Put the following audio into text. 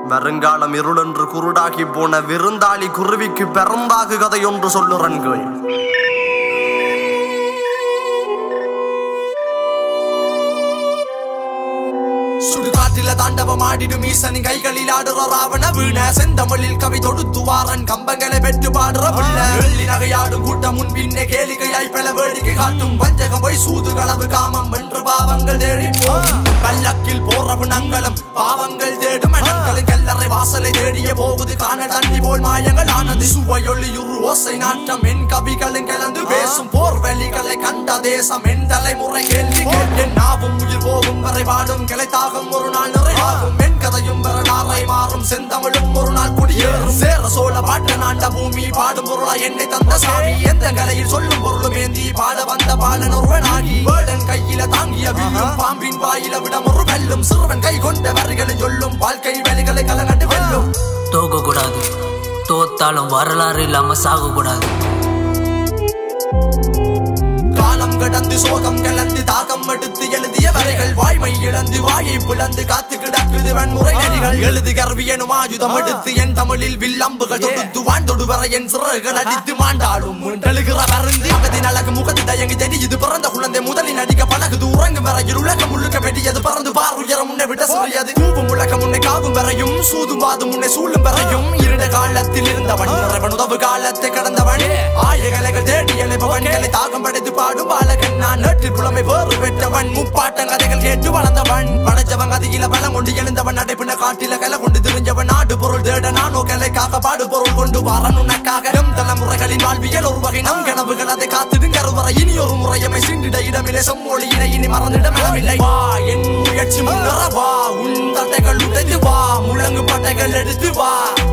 வருங்காலம் இருளென்று குருடாகி போன விருந்தாளி குருவிக்கு பெருந்தாகு கதையொன்று சொல்லுறன்கள் சுடுகாட்டில தாண்டவம் ஆடிடும் ஈசனின் கைகளில் ஆடுற ராவண வீண செந்தமிழில் கவி தொடுத்துவாரன் கம்பங்களை பெற்று பாடுற புள்ள வெள்ளி நகையாடும் கூட்டம் முன் பின்னே கேளிக்கையாய் பல வேடிக்கை காட்டும் வஞ்சகம் போய் சூது களவு காமம் வென்று பாவங்கள் தேடி போகும் பல்லக்கில் போற குணங்களும் பாவங்கள் தேடும் இடங்களின் கல்லறை வாசலை தேடிய போகுது காண தண்ணி போல் மாயங்கள் ஆனது சுவையொளியுறு ஓசை நாட்டம் என் கவிகளும் கலந்து பேசும் போர் வெளிகளை கண்ட தேசம் என் தலைமுறை கேள்வி கேட்டேன் நாவும் உயிர் போகும் வரை வாடும் கிளைத்தாகும் ஒரு நாள் நிறைவாகும் என் கதையும் வரலாறை மாறும் செந்தமிழும் ஒரு நாள் குடியேறும் சேர சோழ பாட்ட நாண்ட பூமி பாடும் பொருளா என்னை தந்த சாமி எந்த கலையில் சொல்லும் பொருளும் ஏந்தி பாட வந்த பாலன் ஒருவனாகி வேடன் கையில தாங்கிய வில்லும் பாம்பின் வாயில விடம் ஒரு வெல்லும் சிறுவன் கை கொண்ட வரிகளை சொல்லும் வாழ்க்கை வேலைகளை கலங்கண்டு வெல்லும் தோக்க கூடாது தோத்தாலும் வரலாறு இல்லாம சாக கூடாது காலம் கடந்து சோகம் கலந்து தாகம் எடுத்து எழுதிய வரைகள் வாய்மை இழந்து வாயை பிளந்து காத்து கிடக்குது வன்முறை நெறிகள் எழுது கருவி எனும் ஆயுதம் எடுத்து என் தமிழில் வில்லம்புகள் தொடுத்து வாழ்ந்தொடு வர என் சிறகுகள் அடித்து மாண்டாடும் எழுகிற பருந்து அகதின் அழகு முகத்து தயங்கி தெரியுது பிறந்த குழந்தை முதலில் நடிக்க பழகுது உறங்கும் வரையில் உலகம் முழுக்க வெடியது பறந்து பார் உயரம் முன்னே விட சிறியது கூவும் உலகம் முன்னே காவும் வரையும் சூதும் வாதும் முன்னே சூழும் வரையும் இருண்ட காலத்தில் இருந்தவன் இறைவன் உதவு காலத்தை கடந்தவன் ஆயகலைகள் தேடி எழுப்பவன் கலை தாகம் படைத்து பாடும் பாலகன் நான் நேற்றில் புலமை வேறு பெற்றவன் முப்பாட்டம் கதைகள் கேட்டு வளர்ந்தவன் படைச்சவன் கதையில பலம் கொண்டு எழுந்தவன் நடைப்பின காட்டில கலை கொண்டு திரிஞ்சவன் நாடு பொருள் தேட நானோ கலைக்காக பாடு பொருள் கொண்டு வரன் உனக்காக நம் தலைமுறைகளின் வாழ்வியல் ஒரு வகை நம் கனவுகள் அதை காத்திடும் கருவறை இனி ஒரு முறையமை சிண்டிட இடமில்லை செம்மொழியினை இனி மறந்திடம் இடமில்லை வா என் முயற்சி முன்னர வா உன் தட்டைகள் உடைத்து வா முழங்கு பட்டைகள் எடுத்து வா